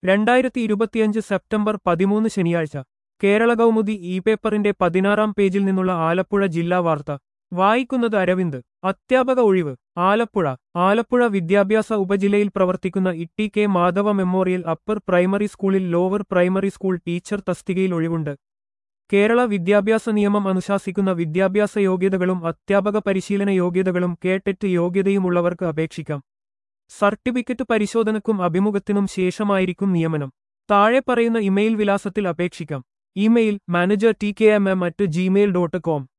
രണ്ടായിരത്തി ഇരുപത്തിയഞ്ച് സെപ്റ്റംബർ പതിമൂന്ന് ശനിയാഴ്ച കേരള കൗമുദി ഇ പേപ്പറിന്റെ പതിനാറാം പേജിൽ നിന്നുള്ള ആലപ്പുഴ ജില്ലാ വാർത്ത വായിക്കുന്നത് അരവിന്ദ് അധ്യാപക ഒഴിവ് ആലപ്പുഴ ആലപ്പുഴ വിദ്യാഭ്യാസ ഉപജില്ലയിൽ പ്രവർത്തിക്കുന്ന Itty K Madhava memorial upper primary സ്കൂളിൽ ലോവർ പ്രൈമറി സ്കൂൾ ടീച്ചർ തസ്തികയിൽ ഒഴിവുണ്ട് കേരള വിദ്യാഭ്യാസ നിയമം അനുശാസിക്കുന്ന വിദ്യാഭ്യാസ യോഗ്യതകളും അധ്യാപക പരിശീലന യോഗ്യതകളും കേട്ടെറ്റ് യോഗ്യതയുമുള്ളവർക്ക് അപേക്ഷിക്കാം സർട്ടിഫിക്കറ്റ് പരിശോധനക്കും അഭിമുഖത്തിനും ശേഷമായിരിക്കും നിയമനം താഴെ പറയുന്ന ഇമെയിൽ വിലാസത്തിൽ അപേക്ഷിക്കാം email manager T K M M at Gmail dot com